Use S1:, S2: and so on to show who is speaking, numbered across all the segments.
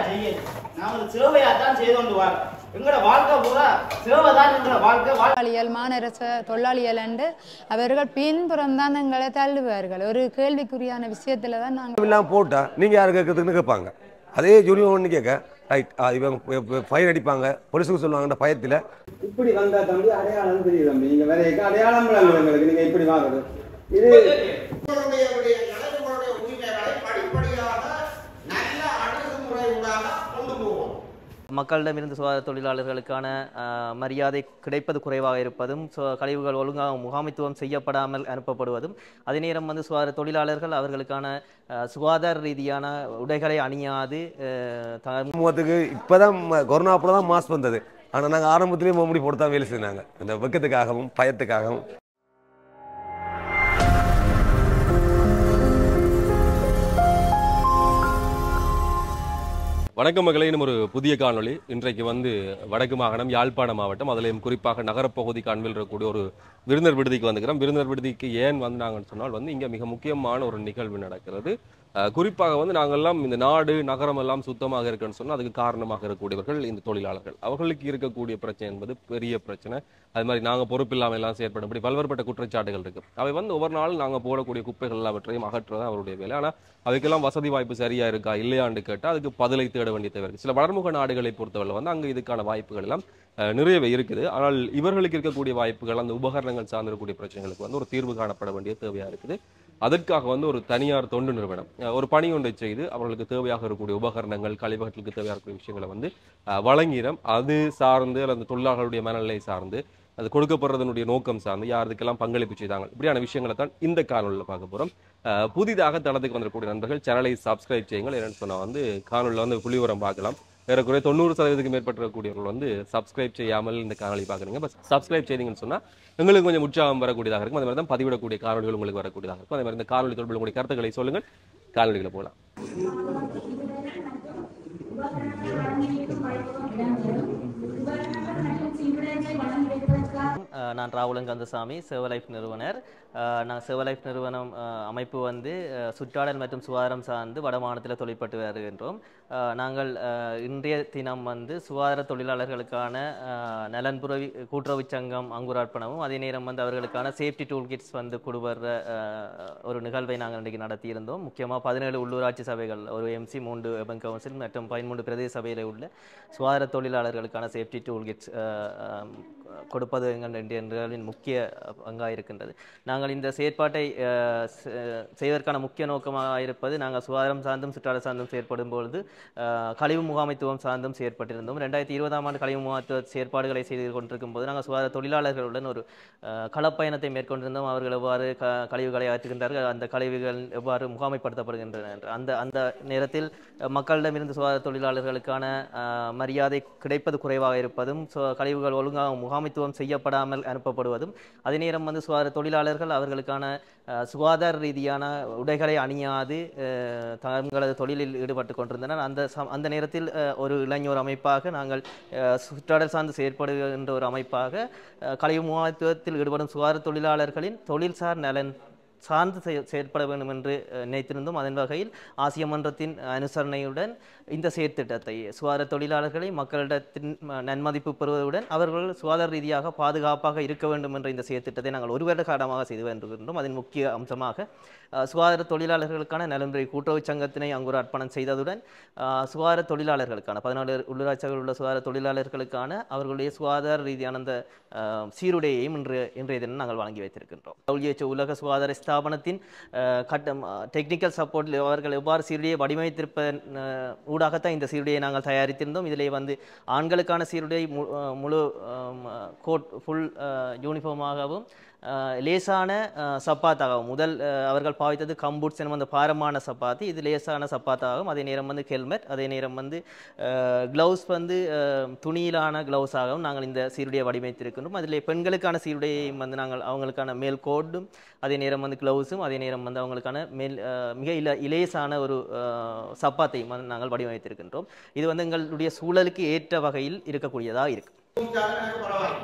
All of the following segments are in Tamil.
S1: செய்யல நான் ஒரு சேவையா தான் செய்து கொண்டு வரேன் எங்களோட வாழ்க்கை பூரா சேவை தான் எங்களோட வாழ்க்கை வாழ்
S2: தொழிலாளிகள் மாநரச தொழிலாளிகள் என்று அவர்கள் பின்புறம் தான் எங்களை தள்ளுவார்கள் ஒரு கேள்விக்குறியான விஷயத்துல தான் நாங்கள்
S3: இல்லாமல் போட்டா நீங்கள் யார் கேட்கறதுக்குன்னு கேட்பாங்க அதே ஜூனியர் ஒன்று கேட்க ரைட் இவன் ஃபைன் அடிப்பாங்க போலீஸுக்கு சொல்லுவாங்கன்ற பயத்தில்
S4: இப்படி வந்தா தம்பி அடையாளம் தெரியுது தம்பி நீங்க வேற எங்க அடையாளம் விளங்குது எங்களுக்கு நீங்க இப்படி வாங்குறது இது
S5: உங்களுடைய உடைய நலன்களுடைய உரிமைகளை படிப்படியாக நல்ல அணுகுமுறையூடாக கொண்டு போவோம்
S6: மக்களிடமிருந்து சுகாதார தொழிலாளர்களுக்கான அஹ், மரியாதை கிடைப்பது குறைவாக இருப்பதும் சு- கழிவுகள் ஒழுங்காக முகாமைத்துவம் செய்யப்படாமல் அனுப்பப்படுவதும் அதே நேரம் வந்து சுகாதார தொழிலாளர்கள் அவர்களுக்கான அஹ், சுகாதார ரீதியான உடைகளை அணியாது அஹ், த-
S3: சமூகத்துக்கு இப்போ தான் கொரோனா அப்புறம் தான் மாஸ்க் வந்தது ஆனால் நாங்கள் ஆரம்பத்திலேயே முகமுடி போட்டு தான் வேலை செஞ்சாங்க இந்த வெக்கத்துக்காகவும் பயத்துக்காகவும்
S7: வணக்கம் மகளே இன்னும் ஒரு புதிய காணொளி இன்றைக்கு வந்து வடக்கு மாகாணம் யாழ்ப்பாணம் மாவட்டம் அதிலையும் குறிப்பாக நகரப்பகுதிக்கு அன்பில் இருக்கக்கூடிய ஒரு விருந்தர் விடுதிக்கு வந்துக்கிறோம் விருந்தர் விடுதிக்கு ஏன் வந்தாங்கன்னு சொன்னால் வந்து இங்கே மிக முக்கியமான ஒரு நிகழ்வு நடக்கிறது அஹ், குறிப்பாக வந்து நாங்கெல்லாம் இந்த நாடு நகரம் எல்லாம் சுத்தமாக இருக்குன்னு சொன்னால் அதுக்கு காரணமாக இருக்கக்கூடியவர்கள் இந்த தொழிலாளர்கள் அவர்களுக்கு இருக்கக்கூடிய பிரச்சனை என்பது பெரிய பிரச்சனை அது மாதிரி நாங்கள் பொறுப்பில்லாமல் எல்லாம் செயற்படும்படி பல்வேறுபட்ட குற்றச்சாட்டுகள் இருக்கு அவை வந்து ஒவ்வொரு நாளும் நாங்கள் போடக்கூடிய குப்பைகள் எல்லாவற்றையும் அகற்றுறது அவருடைய வேலை ஆனால் அதுக்கெல்லாம் வசதி வாய்ப்பு சரியா இருக்கா இல்லையான்னு கேட்டால் அதுக்கு பதிலை தேட வேண்டிய தேவை இருக்கு சில வளர்முக நாடுகளை பொறுத்தவரை வந்து அங்கே இதுக்கான வாய்ப்புகள் எல்லாம் அஹ், நிறையவே இருக்குது ஆனால் இவர்களுக்கு இருக்கக்கூடிய வாய்ப்புகள் அந்த உபகரணங்கள் சார்ந்திருக்கக்கூடிய பிரச்சனைகளுக்கு வந்து ஒரு தீர்வு காணப்பட வேண்டிய தேவையா இருக்குது அதற்காக வந்து ஒரு தனியார் தொண்டு நிறுவனம் அஹ், ஒரு பணி ஒன்றை செய்து அவர்களுக்கு தேவையாக இருக்கக்கூடிய உபகரணங்கள் கழிவகத்திற்கு தேவையாக இருக்கக்கூடிய விஷயங்களை வந்து அஹ், வழங்கிடம் அது சார்ந்து அல்லது அந்த தொழிலாளர்களுடைய மனநிலை சார்ந்து அது கொடுக்கப்படுறதனுடைய நோக்கம் சார்ந்து யார் இதுக்கெல்லாம் பங்களிப்பு செய்தாங்க இப்படியான விஷயங்களை தான் இந்த காணொலியில் பார்க்க போறோம் அஹ், புதிதாக தளத்துக்கு வந்திருக்கக்கூடிய நண்பர்கள் சேனலை சப்ஸ்கிரைப் செய்யுங்கள் என்னன்னு சொன்னா வந்து காணொலியில் வந்து புள்ளிவரம் பார்க்கலாம் ஏறக்குறைய தொண்ணூறு சதவீதத்துக்கு மேற்பட்டிருக்கக்கூடியவர்கள் வந்து சப்ஸ்கிரைப் செய்யாமல் இந்த காணொலி பார்க்குறீங்க பட் சப்ஸ்கிரைப் செய்தீங்கன்னு சொன்னா எங்களுக்கு கொஞ்சம் உற்சாகம் வரக்கூடியதாக இருக்கும் அதே மாதிரி தான் பதிவிடக்கூடிய காணொலிகள் உங்களுக்கு வரக்கூடியதாக இருக்கும் அதே மாதிரி இந்த காணொலி தொடர்பில் உங்களுடைய கருத்துக்களை சொல்லுங்கள் காணொலிகளை போகலாம்
S6: அஹ், நான் ராகுலன் கந்தசாமி சேவலைஃப் நிறுவனர் அஹ், நான் சேவலைஃப் நிறுவனம் அஹ், அமைப்பு வந்து அஹ், சுற்றாடல் மற்றும் சுகாதாரம் சார்ந்து வடமாநிலத்தில் தொழிற்பட்டு வருகின்றோம் அஹ், நாங்கள் அஹ், இன்றைய தினம் வந்து சுகாதார தொழிலாளர்களுக்கான அஹ், நலன்புறவி கூட்டுறவு சங்கம் அங்குரார்ப்பணமும் அதே நேரம் வந்து அவர்களுக்கான சேஃப்டி டூல் கிட்ஸ் வந்து கொடுவர்ற அஹ், ஒரு நிகழ்வை நாங்கள் இன்றைக்கு நடத்தியிருந்தோம் முக்கியமாக பதினேழு உள்ளூராட்சி சபைகள் ஒரு எம்சி மூன்று வெபன் கவுன்சில் மற்றும் பதிமூன்று பிரதேச சபையில் உள்ள சுகாதார தொழிலாளர்களுக்கான சேஃப்டி டூல் கிட்ஸ் கொடுப்பது எங்கள் இன்றைய நிகழ்வின் முக்கிய பங்காக இருக்கின்றது நாங்கள் இந்த செயற்பாட்டை அஹ், செ- செய்வதற்கான முக்கிய நோக்கமாக இருப்பது நாங்கள் சுகாதாரம் சார்ந்தும் சுற்றாடல் சார்ந்தும் செயற்படும் பொழுது அஹ், கழிவு முகாமைத்துவம் சார்ந்தும் செயற்பட்டிருந்தோம் ரெண்டாயிரத்தி இருபதாம் ஆண்டு கழிவு முகாமைத்துவ செயற்பாடுகளை செய்து கொண்டிருக்கும் போது நாங்கள் சுகாதார தொழிலாளர்களுடன் ஒரு அஹ், களப்பயணத்தை மேற்கொண்டிருந்தோம் அவர்கள் எவ்வாறு க கழிவுகளை ஆற்றுகின்றார்கள் அந்த கழிவுகள் எவ்வாறு முகாமைப்படுத்தப்படுகின்றன என்று அந்த அந்த நேரத்தில் அஹ், மக்களிடமிருந்து சுகாதார தொழிலாளர்களுக்கான அஹ், மரியாதை கிடைப்பது குறைவாக இருப்பதும் சு- கழிவுகள் ஒழுங்காக முகாமைத்துவம் செய்யப்படாமல் அனுப்பப்படுவதும் அதே நேரம் வந்து சுகாதார தொழிலாளர்கள் அவர்களுக்கான அஹ், சுகாதார ரீதியான உடைகளை அணியாது அஹ், தங்களது தொழிலில் ஈடுபட்டு கொண்டிருந்தனர் அந்த சம்- அந்த நேரத்தில் அஹ், ஒரு இளைஞர் அமைப்பாக நாங்கள் அஹ், சுற்றாடல் சார்ந்து செயற்படுகின்ற ஒரு அமைப்பாக அஹ், கழிவு முகாமைத்துவத்தில் ஈடுபடும் சுகாதார தொழிலாளர்களின் தொழில்சார் நலன் சார்ந்து செய- செயற்பட வேண்டும் என்று அஹ், நினைத்திருந்தோம் அதன் வகையில் ஆசிய மன்றத்தின் அனுசரணையுடன் இந்த செயற்திட்டத்தை சுகாதார தொழிலாளர்களை மக்களிடத்தின் ம- நன்மதிப்பு பெறுவதுடன் அவர்கள் சுகாதார ரீதியாக பாதுகாப்பாக இருக்க வேண்டும் என்ற இந்த செயற்திட்டத்தை நாங்கள் ஒரு வருட காலமாக செய்து வருகின்றோம் அதன் முக்கிய அம்சமாக அஹ், சுகாதார தொழிலாளர்களுக்கான நலன்புரி கூட்டுறவு சங்கத்தினை அங்குர அர்ப்பணம் செய்ததுடன் அஹ், சுகாதார தொழிலாளர்களுக்கான பதினாலு உள்ளூராட்சிகளில் உள்ள சுகாதார தொழிலாளர்களுக்கான அவர்களுடைய சுகாதார ரீதியான அந்த அஹ், சீருடையையும் இன்று இன்றைய தினம் நாங்கள் வழங்கி வைத்திருக்கின்றோம் WHO உலக சுகாதார ஸ்தாபனத்தின் அஹ், கட்டம் டெக்னிக்கல் சப்போர்ட் அவர்கள் எவ்வாறு சீருடையை வடிவமைத்திருப்பதன் அஹ், ஊடாகத்தான் இந்த சீருடையை நாங்கள் தயாரித்திருந்தோம் இதிலே வந்து ஆண்களுக்கான சீருடை மு- அஹ், முழு கோட் ஃபுல் யூனிஃபார்மாகவும் அஹ், லேசான அஹ், சப்பாத்தாகவும் முதல் அஹ், அவர்கள் பாவித்தது கம்பூட்ஸ் எனும் அந்த பாரமான சப்பாத்தி இது லேசான சப்பாத்தாகவும் அதே நேரம் வந்து ஹெல்மெட் அதே நேரம் வந்து க்ளவுஸ் வந்து அஹ், துணியிலான க்ளவுஸாகவும் நாங்கள் இந்த சீருடையை வடிவமைத்திருக்கின்றோம் அதில் பெண்களுக்கான சீருடையையும் வந்து நாங்கள் அவங்களுக்கான மேல் கோட்டும் அதே நேரம் வந்து க்ளவுஸும் அதே நேரம் வந்து அவங்களுக்கான மேல் அஹ், மிக இல இலேசான ஒரு அஹ், சப்பாத்தையும் வந்து நாங்கள் வடிவமைத்திருக்கின்றோம் இது வந்து எங்களுடைய சூழலுக்கு ஏற்ற வகையில் இருக்கக்கூடியதாக இருக்கு
S5: எனக்கு பரவாயில்லை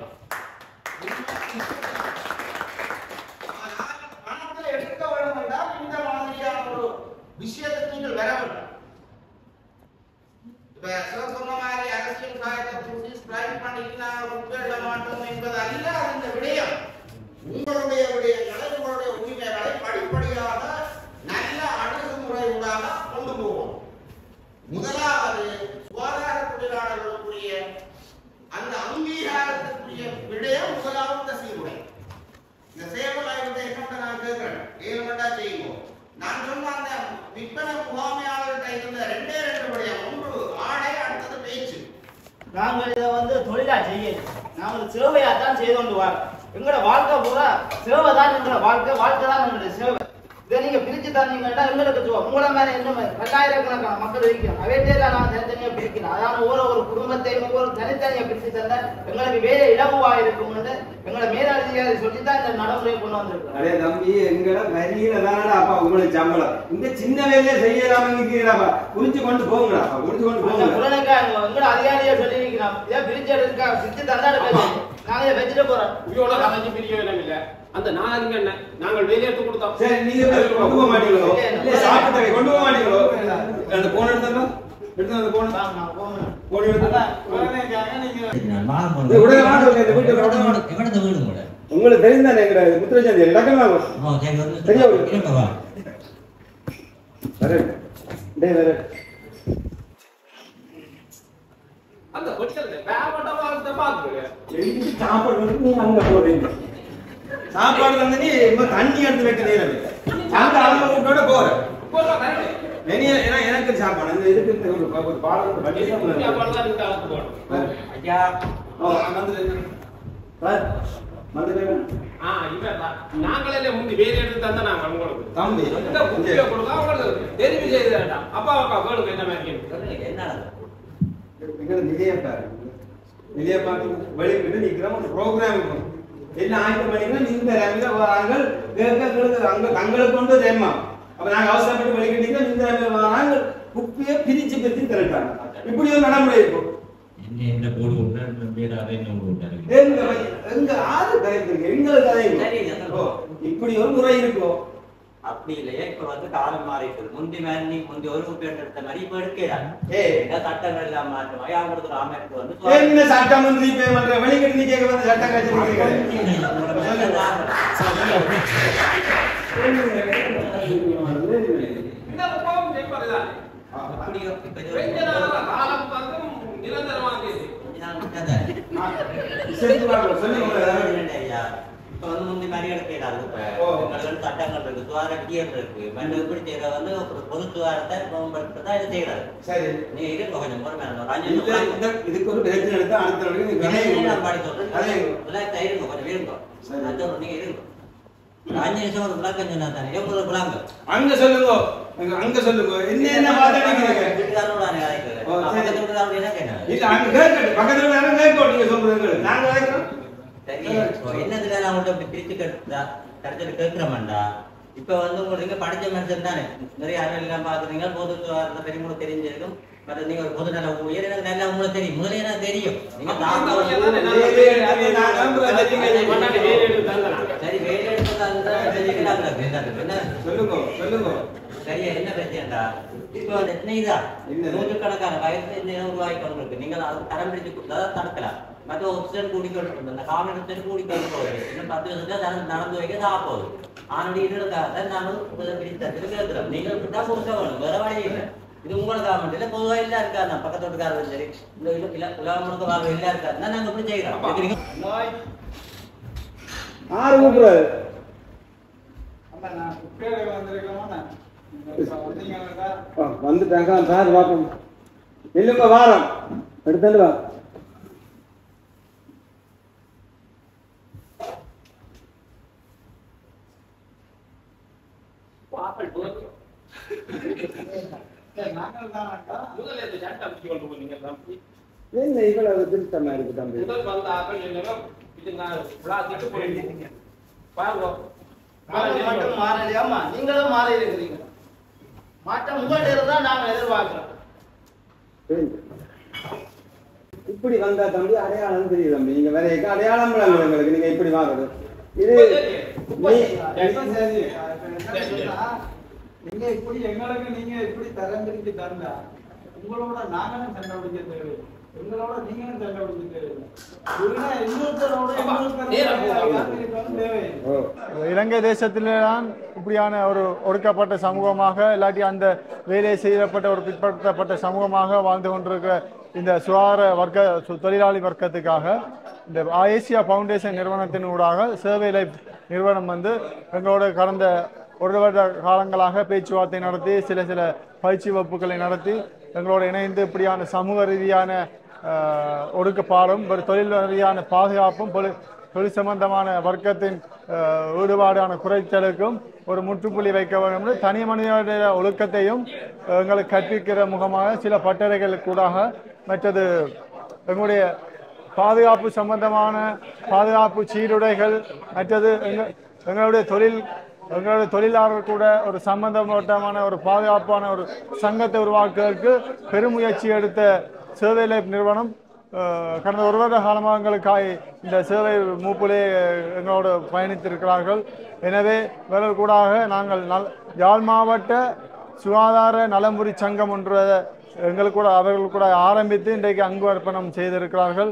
S5: ஆனால் பணத்தில் எடுக்க வேண்டும் என்றால் இந்த மாதிரியான ஒரு விஷயத்துக்கு நீங்கள் வர வேண்டும் இப்ப சார் சொன்ன மாதிரி அரசியல் காயத்தை பூசி ஸ்ட்ரைக் பண்ணிட்டு உட்கொள்ள மாட்டோம் என்பது அல்ல அந்த விடயம் உங்களுடைய விடயங்களை உங்களுடைய உரிமைகளை படிப்படியாக நல்ல அணுகுமுறை ஊடாக கொண்டு போவோம் முதலாவது சுகாதார தொழிலாளர்களுக்குரிய அந்த அங்கீகாரத்திற்குரிய விடயம் முதலாவது இந்த சீருடை இந்த சேவல் ஆய்வத்தை என்ன நான் கேட்கிறேன் ஏழுமண்டா செய்யுவோம் நான் சொன்ன அந்த விற்பனை முகாமையாளர்கிட்ட இருந்த ரெண்டே ரெண்டு விடயம் ஒன்று ஆடை அடுத்தது பேச்சு
S1: நாங்கள் இதை வந்து தொழிலா செய்யல நாங்கள் சேவையா தான் செய்து கொண்டு வரோம் எங்களோட வாழ்க்கை பூரா சேவை தான் எங்களோட வாழ்க்கை வாழ்க்கை தான் எங்களுடைய சேவை இதை நீங்க பிரிச்சு தந்தீங்கன்னா எங்களுக்கு சுவ- உங்களை மேல இன்னும் பல்லாயிரக்கணக்கான மக்கள் இருக்கிறோம் அவையில நான் தனித்தனியா பிரிக்கணும் அதான் ஒவ்வொரு ஒரு குடும்பத்தையும் ஒவ்வொரு தனித்தனியா பிரிச்சு தந்தா எங்களுக்கு வேலை இலகுவா இருக்கும்னு எங்களை மேலதிகாரி சொல்லி தான் இந்த நடைமுறையை கொண்டு வந்திருக்கோம்
S4: அடே தம்பி எங்கட வரியில தானடா அப்பா உங்களுக்கு சம்பளம் இந்த சின்ன வேலையை செய்யலாம நிக்கிறீங்கடா புரிஞ்சு கொண்டு போங்கடா புரிஞ்சு கொண்டு
S1: அந்த
S4: போங்க
S1: குழந்தைக்கு அங்க எங்களை அதிகாரியா சொல்லி இருக்கிறோம் இதை பிரிச்சு எடுக்க பிரிச்சு தந்தாடு பேசுறோம் நாங்க இதை வச்சுட்டு போறோம்
S8: இவையோட கலைஞ்சு பிரிக்க வேணும் இல்ல அந்த நாகரிக என்ன நாங்கள் வெளியே எடுத்து கொடுத்தோம்
S4: சரி நீங்க போய் கொண்டு போக மாட்டீங்களோ இல்ல சாப்பிட்டு கொண்டு போக மாட்டீங்களோ அந்த போன் எடுத்தா எடுத்து அந்த போன்
S1: வாங்க, நான் போகணும்.
S4: போன் எடுத்து
S9: நான்
S4: ஏய், உடனே வாங்க, இந்த வீட்டுக்கு உடனே வாங்க.
S9: எவ்வளவு வீடு கூட
S4: உங்களுக்கு தெரிந்தானே எங்கட முத்துரச்சந்தி டக்குனு வாங்க
S9: ஓ சரி வந்து
S4: சரியா ஒரு-
S9: இருங்க வா
S4: வரேன் டேய் வரேன்
S8: அந்த கொச்சல் வேகப்பட்ட பாக்குறேன்
S4: எதுக்கு சாப்பாடு வந்து நீ அங்க போறீங்க சாப்பாடு வந்து நீ இப்ப தண்ணி எடுத்து வைக்க நேரம் இல்லை. சாப்பிட்டு அவங்க கூட்டோட போறேன்
S8: போடுறோம் கரெக்ட்
S4: இனி ஏன்னா எனக்கு சாப்பாடு அந்த இதுக்கு இந்த ஒரு ப- ஒரு பாடம் பண்ணி
S8: தான் இந்த அளவுக்கு போடணும்
S9: ஐயா
S4: ஓ வந்துடுங்க சார் வந்துடுங்க
S8: ஆ இவன் தான். நாங்களே முந்தி வேற எடுத்து தந்த நாங்க உங்களுக்கு
S4: தம்பி
S8: இந்த குப்பியை கொடுத்தா உங்களுக்கு தெரிவு செய்து வேண்டாம் அப்பா அப்பா வேணும் என்ன மாதிரி இருக்கு.
S9: சொல்லுங்க என்ன நடந்தது?
S4: எங்களை நிலையப்பா நிலையப்பாக்கு வெளிக்கிட்டு நிக்கிறோம் ஒரு ப்ரோக்ராம் எல்லாம் ஆயிரம் மணிக்கு நீங்க ரவில வராங்க கேட்க அங்க தங்களுக்கு கொண்டு தேமா அப்ப நாங்க அவசரப்பட்டு வெளிக்கிட்டு நிக்கிறோம் இந்த ரவில வராங்க குப்பியை பிரிச்சு பிரிச்சு திரட்டாங்க இப்படி ஒரு நடைமுறை இருக்கும்
S9: என்ன என்ன போடு விட்டாரு வேற அதை என்ன விட்டாரு
S4: எங்க வை- எங்க ஆறு கதைக்கு எங்களுக்கு கதை
S9: சரி,
S4: இல்லை.
S9: அதான்.
S4: ஓ, இப்படி ஒரு முறை இருக்கும்
S9: அப்படி இல்லையே இப்ப வந்து காலம் மாறிட்டு முந்தி மாதிரி நீ முந்தி ஒரு பேர் எடுத்த மாதிரி இப்ப எடுக்கிறாங்க
S4: ஏய்.
S9: இந்த சட்டங்கள் எல்லாம் மாற்றமா அவங்களுக்கு ஒரு அமைப்பு வந்து
S4: என்ன சட்டம் வந்து இப்ப பண்ற வெளிக்கிட்டு நிக்க வந்து சட்டம் கட்சி
S8: இந்த கோபம் ஜெயிப்பதுதான்
S9: அப்படி இப்ப இது
S8: கொஞ்ச நாளா காலம் வந்து நிரந்தரமாக இருக்கு.
S9: நான் விட்டதா?
S4: சொல்லுங்க
S9: ஐயா, இப்ப வந்து முந்தி மாதிரி எடுக்கிறாங்க இப்ப.
S4: ஓ.
S9: எங்களுக்கு வந்து சட்டங்கள் இருக்கு சுகாதார விதிகள் இருக்கு மற்ற இப்படி செய்யற வந்து ஒரு பொது சுகாதாரத்தை மேம்படுத்ததான் இது செய்யறாரு
S4: சரி
S9: நீங்க இருக்க கொஞ்சம் பொறுமையான ஒரு அஞ்சு
S4: இல்ல,
S9: நிமிஷம்
S4: இந்த- இதுக்கு ஒரு பிரச்சனை எடுத்து அடுத்த நாளைக்கு நீங்க கதையை
S9: நான் பாடி சொல்றேன்.
S4: கதையை
S9: relax ஆ இருங்க, கொஞ்சம் இருங்க.
S4: சரி.
S9: நான் சொல்றேன், நீங்க இருங்க. ஒரு அஞ்சு நிமிஷம் ஒரு விளக்கம் சொன்னா தானே எவ்வளவு விளக்கம்
S4: அங்க சொல்லுங்க அங்க அங்க சொல்லுங்க என்ன என்ன பாத்துட்டீங்க
S9: வீட்டுக்காரரோட நான் கதைக்கிறேன்.
S4: ஓ, சரி.
S9: பக்கத்து வீட்டுக்காரரோட என்ன கேட்டேன்?
S4: இல்ல அங்க கேட்கட்டும் பக்கத்துல உள்ள யாரும் கேட்கட்டும் நீங்க சொல்றது நாங்க கேட்கிறோம்
S9: சரி, இப்போ என்னதுல நான் உங்கள்ட்ட இப்படி பிரிச்சு கேட்டா கடைசியில் கேட்கிறோம்டா இப்ப வந்து உங்களுக்கு படிச்ச மனுஷன் தானே நிறைய அறிவு எல்லாம் பாக்குறீங்க பொது சுகாதாரத்தை பற்றி உங்களுக்கு தெரிஞ்சிருக்கும் மற்ற நீங்க ஒரு பொது நல உயர் எனக்கு நல்லா உங்களுக்கு தெரியும் முதல்ல எனக்கு தெரியும் நீங்க
S8: அப்ப
S9: தான்
S8: அந்த வழியா தானே நான்
S4: வேலை எடுத்து நான் நம்புறேன்.
S8: கொண்டாடி வேலை எடுத்து தந்தேன்
S9: சரி வேலை எடுத்ததால தெரிஞ்சுக்கிறாங்க என்ன
S4: சொல்லுங்க சொல்லுங்க
S9: சரியா என்ன பிரச்சனைடா இப்போ அந்த ஸ்னேகிதா
S4: என்னது?
S9: நூற்றுக்கணக்கான வயசுல இந்த உருவாக்கி உங்களுக்கு நீங்கள் அது தரம் பிடிச்சு கொடுத்தா தடுக்கலாம் மற்ற ஆக்சிஜன் கூடிக்கொண்டு இந்த காமன் ஆக்சிஜன் கூடிக்கொண்டு போகுது இன்னும் பத்து வருஷத்துல தரம் நடந்து வைக்க தான் போகுது ஆனடி இதுக்காக தான் நானும் பிடித்தது கேட்கிறோம் நீங்கள் விட்டா கொடுக்க வேணும் வேற வழி இல்லை இது உங்களுக்காக மட்டும் இல்லை பொதுவாக இல்லை இருக்காது நான் பக்கத்து வீட்டுக்காரரும் சரி இந்த இல்ல இல்ல உலகம் முழுக்க வாங்க இல்லை இருக்காது தான் நாங்கள் இப்படி செய்கிறோம் கேட்குறீங்க
S4: ஆறு கூப்பிடுறாரு ஆ, வந்துட்டாங்க சார் பார்ப்போம் இல்லைங்க வாரம் எடுத்துட்டு வா
S8: ஆக்கள் போதும். முதல்ல இந்த சட்டம் பிடிச்சு கொண்டு போனீங்க தம்பி.
S4: என்ன இவ்வளவு திருத்தமா இருக்கு தம்பி
S8: முதல் வந்த ஆக்கள் என்னன்னா இது நான் விழாத்திட்டு போயிருக்கீங்க பாருங்க
S1: நாங்கள் மட்டும் மாறலையாமா நீங்களும் மாறி இருக்கிறீங்க மாற்றம் உங்கள்ட்ட இருந்தா நாங்க எதிர்பார்க்கிறோம்
S4: சரி. இப்படி வந்தா தம்பி அடையாளம் தெரியுது தம்பி நீங்க வேற எங்க அடையாளம் விளங்குது உங்களுக்கு நீங்க இப்படி வாங்குறது இது நீ
S10: நீங்க இப்படி எங்களுக்கு நீங்க இப்படி தரம் பிரிச்சு தரல உங்களோட நாங்களும் சண்டை பிடிக்க தேவை எங்களோட நீங்களும் சண்டை பிடிக்க தேவை இல்லைன்னா இன்னொருத்தரோட இன்னொருத்தரோட தேவை இலங்கை தேசத்திலே தான் இப்படியான ஒரு ஒடுக்கப்பட்ட சமூகமாக இல்லாட்டி அந்த வேலையை செய்யப்பட்ட ஒரு பிற்படுத்தப்பட்ட சமூகமாக வாழ்ந்து கொண்டிருக்கிற இந்த சுகாதார வர்க்க சு- தொழிலாளி வர்க்கத்துக்காக இந்த ஏசியா ஃபவுண்டேஷன் நிறுவனத்தின் ஊடாக சேவை லைஃப் நிறுவனம் வந்து எங்களோட கடந்த ஒரு வருட காலங்களாக பேச்சுவார்த்தை நடத்தி சில சில பயிற்சி வகுப்புகளை நடத்தி எங்களோட இணைந்து இப்படியான சமூக ரீதியான ஆஹ், ஒடுக்கப்பாடும் ஒரு தொழில் ரீதியான பாதுகாப்பும் பொலி- தொழில் சம்பந்தமான வர்க்கத்தின் ஆஹ், ஈடுபாடான குறைத்தலுக்கும் ஒரு முற்றுப்புள்ளி வைக்க வேண்டும் என்று தனி மனிதனுடைய ஒழுக்கத்தையும் எங்களுக்கு கற்பிக்கிற முகமாக சில பட்டறைகளுக்கு கூடாக மற்றது எங்களுடைய பாதுகாப்பு சம்பந்தமான பாதுகாப்பு சீருடைகள் மற்றது எங்க எங்களுடைய தொழில் எங்களுடைய தொழிலாளர் கூட ஒரு சம்பந்தப்பட்டமான ஒரு பாதுகாப்பான ஒரு சங்கத்தை உருவாக்குவதற்கு பெருமுயற்சி எடுத்த சேவை லைஃப் நிறுவனம் அஹ், கடந்த ஒரு வருட காலமாக எங்களுக்காக இந்த சேவை மூப்பிலே எங்களோடு பயணித்திருக்கிறார்கள் எனவே இவர்கள் கூடாக நாங்கள் நல் யாழ் மாவட்ட சுகாதார நலம்புரி சங்கம் என்ற எங்களுக்கு கூட அவர்கள் கூட ஆரம்பித்து இன்றைக்கு அங்கு அர்ப்பணம் செய்திருக்கிறார்கள்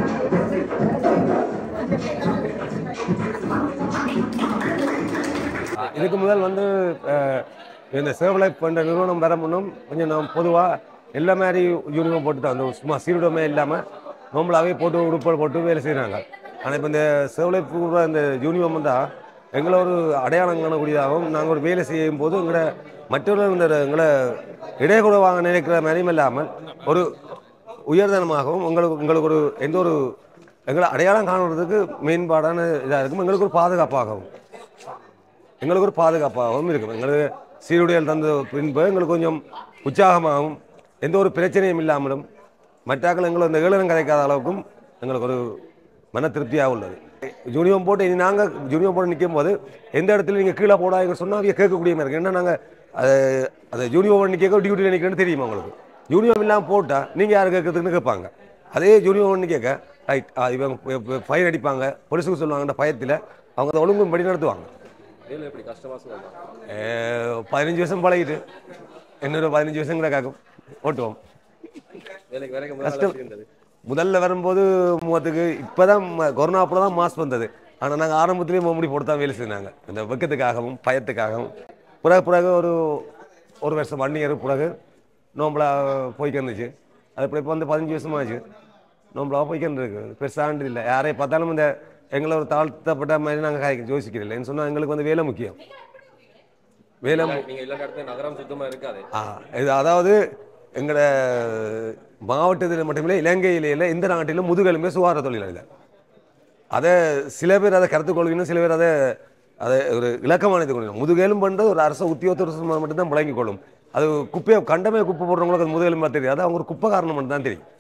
S3: இதுக்கு முதல் வந்து அஹ், இந்த சேவலை பண்ணுற நிறுவனம் வர முன்னும் கொஞ்சம் நாம் பொதுவாக எல்லா மாதிரி யூனிஃபார்ம் போட்டு தான் அந்த சும்மா சீருடமே இல்லாமல் நோம்பலாகவே போட்டு உடுப்பல் போட்டு வேலை செய்கிறாங்க ஆனால் இப்போ இந்த சேவலை பூர்வ இந்த யூனிஃபார்ம் வந்தால் எங்களை ஒரு அடையாளம் காணக்கூடியதாகவும் நாங்கள் ஒரு வேலை செய்யும் போது எங்களை மற்றவர்கள் இந்த எங்களை இடையகுடவாக நினைக்கிற மாதிரியும் இல்லாமல் ஒரு உயர்தனமாகவும் உங்களுக்கு உங்களுக்கு ஒரு எந்த ஒரு எங்களை அடையாளம் காணுறதுக்கு மேம்பாடான இதாக இருக்கும் எங்களுக்கு ஒரு பாதுகாப்பாகவும் எங்களுக்கு ஒரு பாதுகாப்பாகவும் இருக்கும் எங்களுக்கு சீருடைகள் தந்த பின்பு எங்களுக்கு கொஞ்சம் உற்சாகமாகவும் எந்த ஒரு பிரச்சனையும் இல்லாமலும் மற்றாக்கள் எங்களை இந்த ஏழனம் கதைக்காத அளவுக்கும் எங்களுக்கு ஒரு மன திருப்தியாக உள்ளது யூனிஃபார்ம் போட்டு இனி நாங்கள் யூனிஃபார்ம் போட்டு நிற்கும் போது எந்த இடத்துல நீங்கள் கீழே போடாங்க சொன்னால் அவங்க கேட்கக்கூடிய மாதிரி இருக்கு ஏன்னா நாங்கள் அதை அதை யூனிஃபார்ம் நிற்க டியூட்டியில் நிற்கிறேன்னு தெரியுமா உங்களுக்கு யூனிஃபார்ம் இல்லாமல் போட்டால் நீங்கள் யார் கேட்கறதுக்குன்னு கேட்பாங்க அதே யூனிஃபார்ம் கேட்க ரைட் இவங்க ஃபைன் அடிப்பாங்க போலீஸுக்கு சொல்லுவாங்கன்ற பயத்தில் அவங்க அதை ஒழுங்கும் படி நடத்துவாங்க
S7: வேலை எப்படி கஷ்டமா சொல்லுவாங்க
S3: ஏ, பதினஞ்சு வருஷம் பழகிட்டு இன்னொரு பதினஞ்சு வருஷம் கூட காக்கும் ஓட்டுவோம்
S7: வேலைக்கு வேலைக்கு முதல்ல
S3: கஷ்டம்
S7: எப்படி இருந்தது
S3: முதல்ல வரும்போது முகத்துக்கு இப்போதான் கொரோனா அப்புறம் தான் மாஸ்க் வந்தது ஆனால் நாங்கள் ஆரம்பத்திலேயே முகமுடி போட்டு தான் வேலை செஞ்சாங்க இந்த வெக்கத்துக்காகவும் பயத்துக்காகவும் பிறகு பிறகு ஒரு ஒரு வருஷம் ஒன் இயர் பிறகு நோம்பலா போய்க்கு இருந்துச்சு அது இப்போ இப்போ வந்து பதினஞ்சு வருஷம் ஆச்சு நோம்பலாக போய்க்கு இருக்கு பெருசாண்டு இல்லை யாரையும் பார்த்தாலும் இந்த எங்களை ஒரு தாழ்த்தப்பட்ட மாதிரி நாங்கள் காய்க்க யோசிக்கிறதில்லை ஏன்னு சொன்னால் எங்களுக்கு வந்து வேலை முக்கியம் வேலை மு-
S7: நீங்க இல்லாத இடத்துல நகரம் சுத்தமா இருக்காது
S3: ஆ இது அதாவது எங்களோட மாவட்டத்தில் மட்டுமில்லை இலங்கையில இல்லை எந்த நாட்டிலும் முதுகெலும்பே சுகாதார தொழிலாளிகள் அதை சில பேர் அதை கருத்து கொள்கணும் சில பேர் அதை அதை ஒரு இலக்கமான இது கொள்ளணும் முதுகெலும் பண்ணுறது ஒரு அரசு உத்தியோகத்தர் மட்டும்தான் முழங்கிக் கொள்ளும் அது குப்பையை கண்டமே குப்பை போடுறவங்களுக்கு அது முதுகெலும்பா தெரியாது அவங்க ஒரு குப்பை காரணம் மட்டும் தான் தெரியும்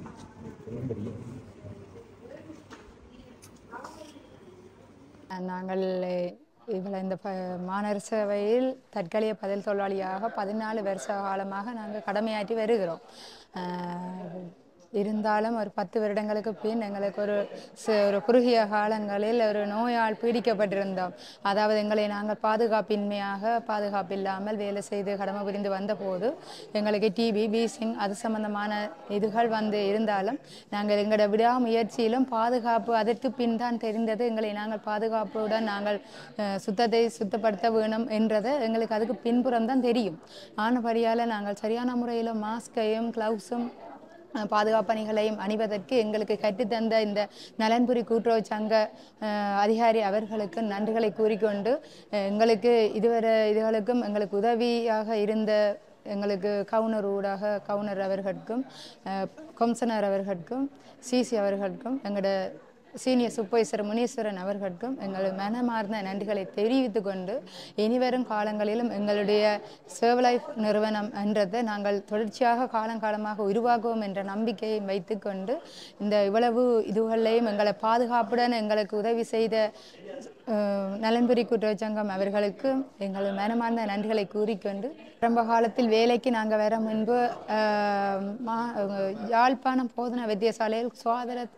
S2: நாங்கள் இவளை இந்த ப மாநகர சேவையில் தற்காலிக பதில் தொழிலாளியாக பதினாலு வருஷ காலமாக நாங்கள் கடமையாற்றி வருகிறோம் ஆஹ் இருந்தாலும் ஒரு பத்து வருடங்களுக்கு பின் எங்களுக்கு ஒரு ச- ஒரு குறுகிய காலங்களில் ஒரு நோயால் பீடிக்கப்பட்டிருந்தோம் அதாவது எங்களை நாங்கள் பாதுகாப்பின்மையாக பாதுகாப்பில்லாமல் வேலை செய்து கடமை புரிந்து வந்தபோது எங்களுக்கு டிபி பீசிங் அது சம்பந்தமான இதுகள் வந்து இருந்தாலும் நாங்கள் எங்களோட விடாமுயற்சியிலும் பாதுகாப்பு அதற்கு பின் தான் தெரிந்தது எங்களை நாங்கள் பாதுகாப்புடன் நாங்கள் அஹ், சுத்தத்தை சுத்தப்படுத்த வேணும் என்றது எங்களுக்கு அதுக்கு பின்புறம் தான் தெரியும் ஆனபடியால் நாங்கள் சரியான முறையில் மாஸ்கையும் க்ளவுஸும் அஹ் பாதுகாப்பணிகளையும் அணிவதற்கு எங்களுக்கு கற்றுத்தந்த இந்த நலன்புரி கூட்டுறவு சங்க அஹ், அதிகாரி அவர்களுக்கு நன்றிகளை கூறிக்கொண்டு அஹ், எங்களுக்கு இதுவரை இதுகளுக்கும் எங்களுக்கு உதவியாக இருந்த எங்களுக்கு கவுனர் ஊடாக கவுனர் அவர்களுக்கும் அஹ், கொம்சனர் அவர்களுக்கும் சிசி அவர்களுக்கும் எங்களோட சீனியர் சூப்பர்வைசர் முனீஸ்வரன் அவர்களுக்கும் எங்கள் மனமார்ந்த நன்றிகளை தெரிவித்துக் கொண்டு இனிவரும் காலங்களிலும் எங்களுடைய சேவ் லைஃப் நிறுவனம் என்றதை நாங்கள் தொடர்ச்சியாக காலங்காலமாக உருவாக்குவோம் என்ற நம்பிக்கையை வைத்துக்கொண்டு இந்த இவ்வளவு இதுகளையும் எங்களை பாதுகாப்புடன் எங்களுக்கு உதவி செய்த அஹ், நலன்புரி கூட்டுறவு சங்கம் அவர்களுக்கு எங்கள் மனமார்ந்த நன்றிகளை கூறிக்கொண்டு ஆரம்ப காலத்தில் வேலைக்கு நாங்கள் வர முன்பு அஹ், மா யாழ்ப்பாணம் போதனா வைத்தியசாலையில் சுகாதார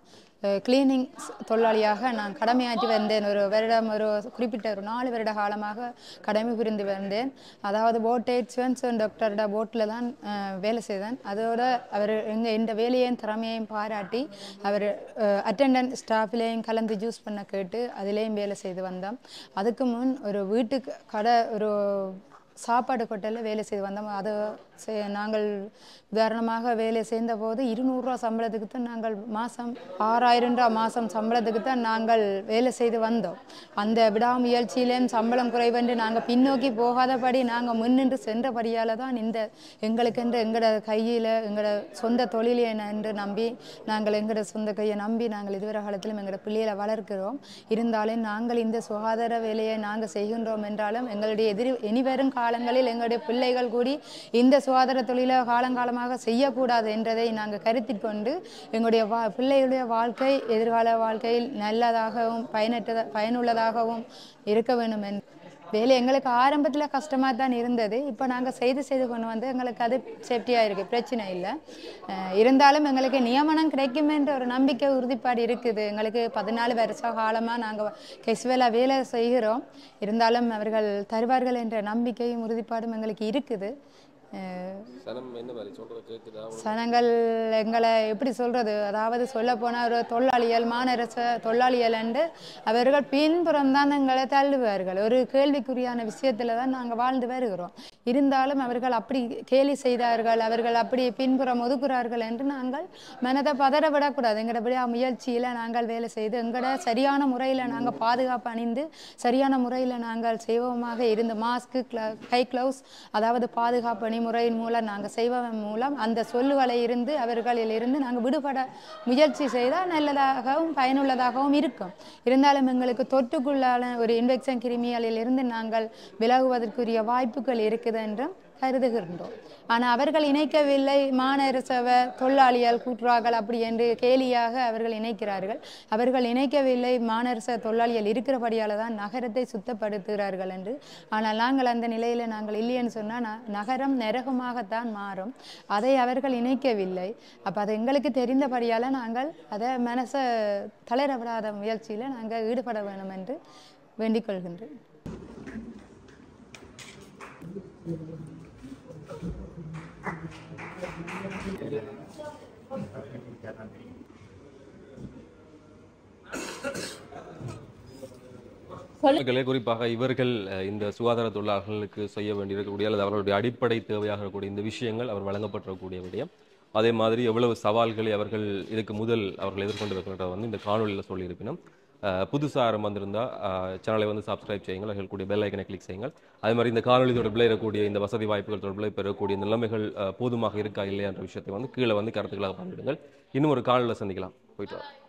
S2: கிளீனிங் தொழிலாளியாக நான் கடமையாற்றி வந்தேன் ஒரு வருடம் ஒரு குறிப்பிட்ட ஒரு நாலு வருட காலமாக கடமை புரிந்து வந்தேன் அதாவது போட்டேட் ஸ்வென்சன் டாக்டரோட போட்டில் தான் அஹ், வேலை செய்தேன் அதோட அவர் எங்கள் இந்த வேலையையும் திறமையையும் பாராட்டி அவர் அட்டெண்டன்ட் ஸ்டாஃப்லேயும் கலந்து ஜூஸ் பண்ண கேட்டு அதிலேயும் வேலை செய்து வந்தோம் அதுக்கு முன் ஒரு வீட்டுக்கு கடை ஒரு சாப்பாடு கொட்டையில் வேலை செய்து வந்தோம் அது செ- நாங்கள் உதாரணமாக வேலை சேர்ந்த போது இருநூறுவா சம்பளத்துக்கு தான் நாங்கள் மாதம் ஆறாயிரம் ரூபா மாதம் சம்பளத்துக்கு தான் நாங்கள் வேலை செய்து வந்தோம் அந்த விடாமுயற்சியிலேயும் சம்பளம் குறைவென்று நாங்கள் பின்னோக்கி போகாதபடி நாங்கள் முன்னின்று சென்றபடியால் தான் இந்த எங்களுக்கென்று எங்களோட கையில் எங்களோட சொந்த தொழிலை என்று நம்பி நாங்கள் எங்களோட சொந்த கையை நம்பி நாங்கள் இதுவரை காலத்திலும் எங்களோட பிள்ளைகளை வளர்க்கிறோம் இருந்தாலும் நாங்கள் இந்த சுகாதார வேலையை நாங்கள் செய்கின்றோம் என்றாலும் எங்களுடைய எதிர் இனிவரும் காலங்களில் எங்களுடைய பிள்ளைகள் கூடி இந்த சுகாதார தொழிலை காலங்காலமாக செய்யக்கூடாது என்றதை நாங்கள் கருத்தில் கொண்டு எங்களுடைய வா பிள்ளைகளுடைய வாழ்க்கை எதிர்கால வாழ்க்கையில் நல்லதாகவும் பயனற்ற பயனுள்ளதாகவும் இருக்க வேண்டும் என்று வேலை எங்களுக்கு ஆரம்பத்தில் கஷ்டமாக தான் இருந்தது இப்போ நாங்கள் செய்து செய்து கொண்டு வந்து எங்களுக்கு அது சேஃப்டியாக இருக்குது பிரச்சனை இல்லை அஹ் இருந்தாலும் எங்களுக்கு நியமனம் கிடைக்கும் என்ற ஒரு நம்பிக்கை உறுதிப்பாடு இருக்குது எங்களுக்கு பதினாலு வருஷ காலமாக நாங்கள் கெஸ்வேலா வேலை செய்கிறோம் இருந்தாலும் அவர்கள் தருவார்கள் என்ற நம்பிக்கையும் உறுதிப்பாடும் எங்களுக்கு இருக்குது அஹ்
S7: சனம் என்ன மாதிரி சொல்றது கேட்குதா
S2: சனங்கள் எங்களை எப்படி சொல்றது அதாவது சொல்ல போனால் ஒரு தொழிலாளிகள் மாநரச தொழிலாளிகள் என்று அவர்கள் பின்புறம் தான் எங்களை தள்ளுவார்கள் ஒரு கேள்விக்குறியான விஷயத்துல தான் நாங்கள் வாழ்ந்து வருகிறோம் இருந்தாலும் அவர்கள் அப்படி கேலி செய்தார்கள் அவர்கள் அப்படி பின்புறம் ஒதுக்குறார்கள் என்று நாங்கள் மனதை பதற விடக்கூடாது எங்களுடைய முயற்சியில் நாங்கள் வேலை செய்து எங்களோட சரியான முறையில் நாங்கள் பாதுகாப்பு அணிந்து சரியான முறையில் நாங்கள் செய்வோமாக இருந்து மாஸ்க்கு கை க்ளவுஸ் அதாவது பாதுகாப்பு அணிமுறையின் மூலம் நாங்கள் செய்வதன் மூலம் அந்த சொல்லுகளை இருந்து அவர்களில் இருந்து நாங்கள் விடுபட முயற்சி செய்தால் நல்லதாகவும் பயனுள்ளதாகவும் இருக்கும் இருந்தாலும் எங்களுக்கு தொற்றுக்குள்ளான ஒரு இன்ஃபெக்ஷன் கிருமிகளில் இருந்து நாங்கள் விலகுவதற்குரிய வாய்ப்புகள் இருக்குது என்றும் கருதுகின்றோம் ஆனால் அவர்கள் இணைக்கவில்லை மாநரசவ தொழிலாளிகள் கூட்டுறார்கள் அப்படி என்று கேலியாக அவர்கள் இணைக்கிறார்கள் அவர்கள் இணைக்கவில்லை மாநரச தொழிலாளிகள் இருக்கிறபடியால் தான் நகரத்தை சுத்தப்படுத்துகிறார்கள் என்று ஆனால் நாங்கள் அந்த நிலையில் நாங்கள் இல்லைன்னு சொன்னால் நகரம் நரகமாகத்தான் மாறும் அதை அவர்கள் இணைக்கவில்லை அப்போ அது எங்களுக்கு தெரிந்தபடியால் நாங்கள் அதை மனசை தளர விடாத முயற்சியில் நாங்கள் ஈடுபட வேண்டும் என்று வேண்டிக் கொள்கின்றேன்
S7: மக்களே குறிப்பாக இவர்கள் அஹ், இந்த சுகாதார தொழிலாளர்களுக்கு செய்ய வேண்டியிருக்கக்கூடிய அல்லது அவர்களுடைய அடிப்படை தேவையாக இருக்கக்கூடிய இந்த விஷயங்கள் அவர் வழங்கப்பட்டிருக்கக்கூடிய விடயம் அதே மாதிரி எவ்வளவு சவால்களை அவர்கள் இதுக்கு முதல் அவர்கள் எதிர்கொண்டு இருக்கின்றத வந்து இந்த காணொலியில் சொல்லியிருப்பினும் அஹ், புதுசா யாரும் வந்திருந்தா சேனலை வந்து சப்ஸ்கிரைப் செய்யுங்கள் அதில் கூடிய பெல் ஐக்கனை கிளிக் செய்யுங்கள் அதே மாதிரி இந்த காணொலி தொடர்பில் இருக்கக்கூடிய இந்த வசதி வாய்ப்புகள் தொடர்பில் இப்போ இருக்கக்கூடிய இந்த நிலைமைகள் அஹ், போதுமாக இருக்கா இல்லையா என்ற விஷயத்தை வந்து கீழே வந்து கருத்துக்களாக பங்கிடுங்கள் இன்னும் ஒரு காணொலியில் சந்திக்கலாம் போயிட்டு வாங்க